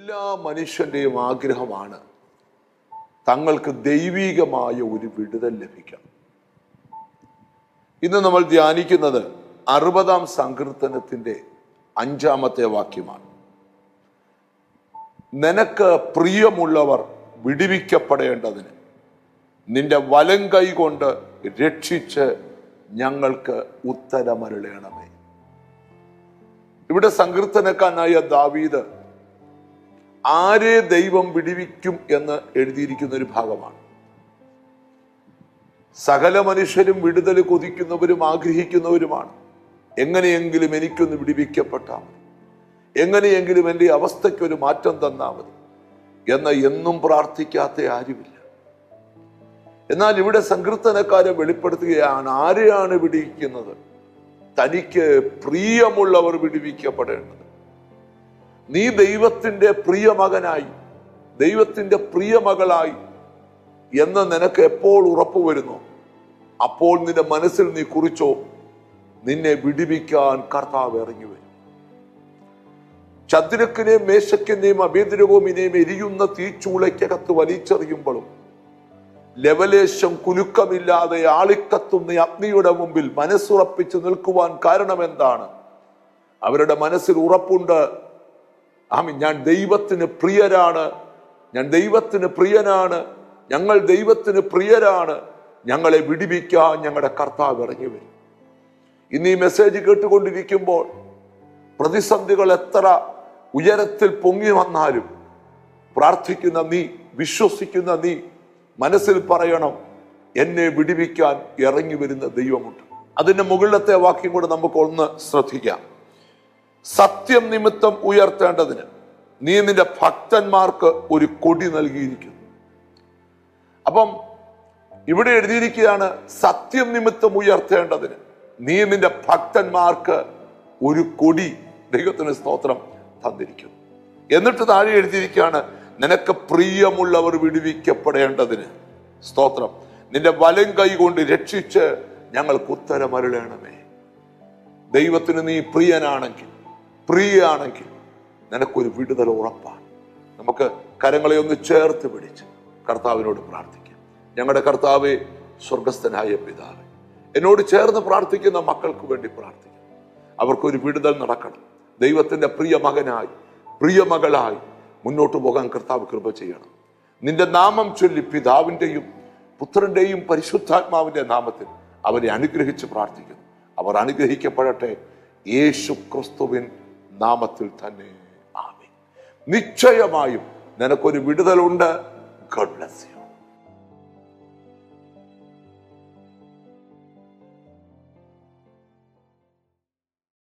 എല്ലാ മനുഷ്യന്റെയും ആഗ്രഹമാണ് തങ്ങൾക്ക് ദൈവികമായ ഒരു വിടുതൽ ലഭിക്കണം ഇന്ന് നമ്മൾ ധ്യാനിക്കുന്നത് അറുപതാം സങ്കീർത്തനത്തിന്റെ അഞ്ചാമത്തെ വാക്യമാണ് നിനക്ക് പ്രിയമുള്ളവർ വിടിവിക്കപ്പെടേണ്ടതിന് നിന്റെ വലം കൈ കൊണ്ട് രക്ഷിച്ച് ഞങ്ങൾക്ക് ഉത്തരമരുളയണമേ ഇവിടെ സങ്കീർത്തനക്കാരനായ ദാവീദ് ആരെ ദൈവം വിടിവിക്കും എന്ന് എഴുതിയിരിക്കുന്ന ഒരു ഭാഗമാണ് സകല മനുഷ്യരും വിടുതൽ കൊതിക്കുന്നവരും ആഗ്രഹിക്കുന്നവരുമാണ് എങ്ങനെയെങ്കിലും എനിക്കൊന്ന് വിടിവിക്കപ്പെട്ടാൽ മതി എങ്ങനെയെങ്കിലും എൻ്റെ അവസ്ഥയ്ക്ക് ഒരു മാറ്റം തന്നാൽ മതി എന്ന എന്നും പ്രാർത്ഥിക്കാത്ത ആരുമില്ല എന്നാൽ ഇവിടെ സങ്കീർത്തനക്കാരെ വെളിപ്പെടുത്തുകയാണ് ആരെയാണ് വിടിവിക്കുന്നത് തനിക്ക് പ്രിയമുള്ളവർ വിടുവിക്കപ്പെടേണ്ടത് നീ ദൈവത്തിന്റെ പ്രിയമകനായി ദൈവത്തിന്റെ പ്രിയമകളായി എന്ന് നിനക്ക് എപ്പോൾ ഉറപ്പു വരുന്നു അപ്പോൾ നിന്റെ മനസ്സിൽ നീ കുറിച്ചോ നിന്നെ വിടിവിക്കാൻ കർത്താവ് ഇറങ്ങി വരും ചതുരക്കിനെയും മേശക്കിനെയും അഭേദ്രവോമിനെയും എരിയുന്ന തീച്ചൂളയ്ക്കകത്ത് വലിച്ചെറിയുമ്പോഴും ലവലേശം കുലുക്കമില്ലാതെ ആളിക്കത്തുന്ന അഗ്നിയുടെ മുമ്പിൽ മനസ്സുറപ്പിച്ച് നിൽക്കുവാൻ കാരണം എന്താണ് അവരുടെ മനസ്സിൽ ഉറപ്പുണ്ട് ആമി ഞാൻ ദൈവത്തിന് പ്രിയരാണ് ഞാൻ ദൈവത്തിന് പ്രിയനാണ് ഞങ്ങൾ ദൈവത്തിന് പ്രിയരാണ് ഞങ്ങളെ വിടിവിക്കാൻ ഞങ്ങളുടെ കർത്താവ് ഇറങ്ങി വരും ഇന്ന് ഈ മെസ്സേജ് കേട്ടുകൊണ്ടിരിക്കുമ്പോൾ പ്രതിസന്ധികൾ എത്ര ഉയരത്തിൽ പൊങ്ങി വന്നാലും പ്രാർത്ഥിക്കുന്ന നീ വിശ്വസിക്കുന്ന നീ മനസ്സിൽ പറയണം എന്നെ വിടിവിക്കാൻ ഇറങ്ങി വരുന്ന ദൈവമുണ്ട് അതിന്റെ മുകളിലത്തെ വാക്യം കൂടെ നമുക്ക് ഒന്ന് ശ്രദ്ധിക്കാം സത്യം നിമിത്തം ഉയർത്തേണ്ടതിന് നീ നിന്റെ ഭക്തന്മാർക്ക് ഒരു കൊടി നൽകിയിരിക്കുന്നു അപ്പം ഇവിടെ എഴുതിയിരിക്കുകയാണ് സത്യം നിമിത്തം ഉയർത്തേണ്ടതിന് നീ നിന്റെ ഭക്തന്മാർക്ക് ഒരു കൊടി ദൈവത്തിന് സ്തോത്രം തന്നിരിക്കുന്നു എന്നിട്ട് താഴെ എഴുതിയിരിക്കുകയാണ് നിനക്ക് പ്രിയമുള്ളവർ വിടുവിക്കപ്പെടേണ്ടതിന് സ്തോത്രം നിന്റെ വലം കൈ കൊണ്ട് രക്ഷിച്ച് ഞങ്ങൾക്ക് ഉത്തരമരുളണമേ ദൈവത്തിന് നീ പ്രിയനാണെങ്കിൽ പ്രിയാണെങ്കിൽ നിനക്കൊരു വിടുതൽ ഉറപ്പാണ് നമുക്ക് കരങ്ങളെ ഒന്ന് ചേർത്ത് പിടിച്ച് കർത്താവിനോട് പ്രാർത്ഥിക്കാം ഞങ്ങളുടെ കർത്താവെ സ്വർഗസ്ഥനായ പിതാവെ എന്നോട് ചേർന്ന് പ്രാർത്ഥിക്കുന്ന മക്കൾക്ക് വേണ്ടി പ്രാർത്ഥിക്കാം അവർക്കൊരു വിടുതൽ നടക്കണം ദൈവത്തിന്റെ പ്രിയ മകനായി പ്രിയ മകളായി മുന്നോട്ട് പോകാൻ കർത്താവ് കൃപ ചെയ്യണം നിന്റെ നാമം ചൊല്ലി പിതാവിന്റെയും പുത്രന്റെയും പരിശുദ്ധാത്മാവിന്റെ നാമത്തിൽ അവരെ അനുഗ്രഹിച്ച് പ്രാർത്ഥിക്കുന്നു അവർ അനുഗ്രഹിക്കപ്പെടട്ടെ യേശു ക്രിസ്തുവിൻ നാമത്തിൽ തന്നെ ആമേ നിശ്ചയമായും നിനക്കൊരു വിടുതലുണ്ട് ഗോഡ് ബ്ലസ് യു